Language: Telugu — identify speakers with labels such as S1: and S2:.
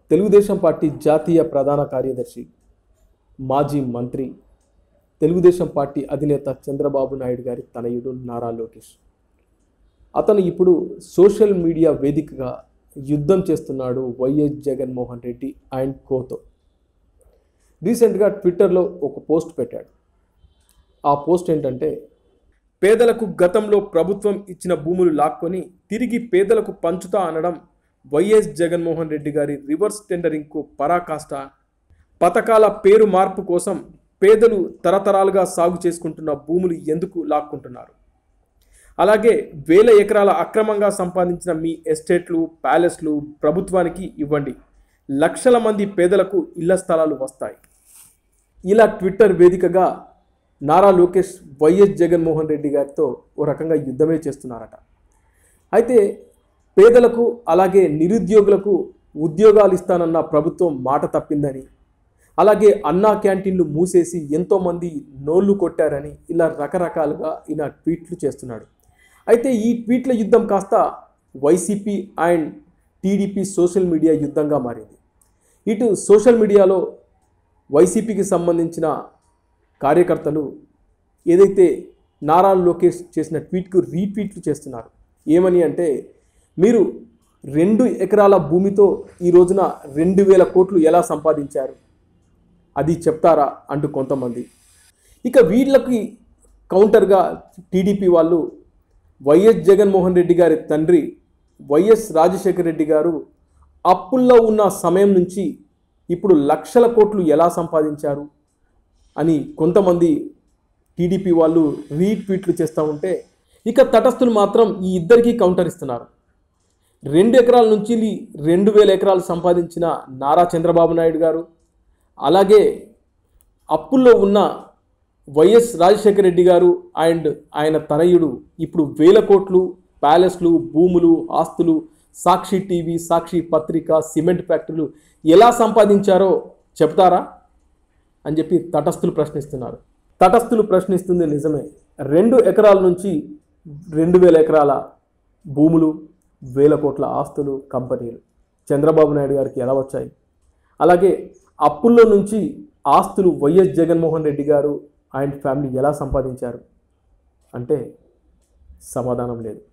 S1: తెలుగుదేశం పార్టీ జాతీయ ప్రధాన కార్యదర్శి మాజీ మంత్రి తెలుగుదేశం పార్టీ అధినేత చంద్రబాబు నాయుడు గారి తనయుడు నారా లోకేష్ అతను ఇప్పుడు సోషల్ మీడియా వేదికగా యుద్ధం చేస్తున్నాడు వైఎస్ జగన్మోహన్ రెడ్డి అండ్ కోతో రీసెంట్గా ట్విట్టర్లో ఒక పోస్ట్ పెట్టాడు ఆ పోస్ట్ ఏంటంటే పేదలకు గతంలో ప్రభుత్వం ఇచ్చిన భూములు లాక్కొని తిరిగి పేదలకు పంచుతా అనడం వైఎస్ జగన్మోహన్ రెడ్డి గారి రివర్స్ టెండరింగ్కు పరాకాష్ట పథకాల పేరు మార్పు కోసం పేదలు తరతరాలుగా సాగు చేసుకుంటున్న భూములు ఎందుకు లాక్కుంటున్నారు అలాగే వేల ఎకరాల అక్రమంగా సంపాదించిన మీ ఎస్టేట్లు ప్యాలెస్లు ప్రభుత్వానికి ఇవ్వండి లక్షల మంది పేదలకు ఇళ్ల స్థలాలు వస్తాయి ఇలా ట్విట్టర్ వేదికగా నారా లోకేష్ వైఎస్ జగన్మోహన్ రెడ్డి గారితో ఓ రకంగా యుద్ధమే చేస్తున్నారట అయితే పేదలకు అలాగే నిరుద్యోగులకు ఉద్యోగాలు ఇస్తానన్న ప్రభుత్వం మాట తప్పిందని అలాగే అన్నా క్యాంటీన్లు మూసేసి ఎంతోమంది నోళ్లు కొట్టారని ఇలా రకరకాలుగా ఈయన ట్వీట్లు చేస్తున్నాడు అయితే ఈ ట్వీట్ల యుద్ధం కాస్త YCP and TDP social media యుద్ధంగా మారింది ఇటు సోషల్ మీడియాలో వైసీపీకి సంబంధించిన కార్యకర్తలు ఏదైతే నారా లోకేష్ చేసిన ట్వీట్కు రీట్వీట్లు చేస్తున్నారు ఏమని అంటే మీరు రెండు ఎకరాల భూమితో ఈ రోజున రెండు వేల కోట్లు ఎలా సంపాదించారు అది చెప్తారా అంటూ కొంతమంది ఇక వీళ్ళకి కౌంటర్గా టీడీపీ వాళ్ళు వైఎస్ జగన్మోహన్ రెడ్డి గారి తండ్రి వైఎస్ రాజశేఖర రెడ్డి గారు అప్పుల్లో ఉన్న సమయం నుంచి ఇప్పుడు లక్షల కోట్లు ఎలా సంపాదించారు అని కొంతమంది టీడీపీ వాళ్ళు రీట్వీట్లు చేస్తూ ఉంటే ఇక తటస్థులు మాత్రం ఈ ఇద్దరికీ కౌంటర్ ఇస్తున్నారు రెండు ఎకరాల నుంచి రెండు వేల ఎకరాలు సంపాదించిన నారా చంద్రబాబు నాయుడు గారు అలాగే అప్పుల్లో ఉన్న వైఎస్ రాజశేఖర రెడ్డి గారు అండ్ ఆయన తనయుడు ఇప్పుడు వేల కోట్లు ప్యాలెస్లు భూములు ఆస్తులు సాక్షి టీవీ సాక్షి పత్రిక సిమెంట్ ఫ్యాక్టరీలు ఎలా సంపాదించారో చెప్తారా అని చెప్పి తటస్థులు ప్రశ్నిస్తున్నారు తటస్థులు ప్రశ్నిస్తుంది నిజమే రెండు ఎకరాల నుంచి రెండు వేల ఎకరాల భూములు వేల కోట్ల ఆస్తులు కంపెనీలు చంద్రబాబు నాయుడు గారికి ఎలా వచ్చాయి అలాగే అప్పుల్లో నుంచి ఆస్తులు వైఎస్ జగన్మోహన్ రెడ్డి గారు ఆయన ఫ్యామిలీ ఎలా సంపాదించారు అంటే సమాధానం లేదు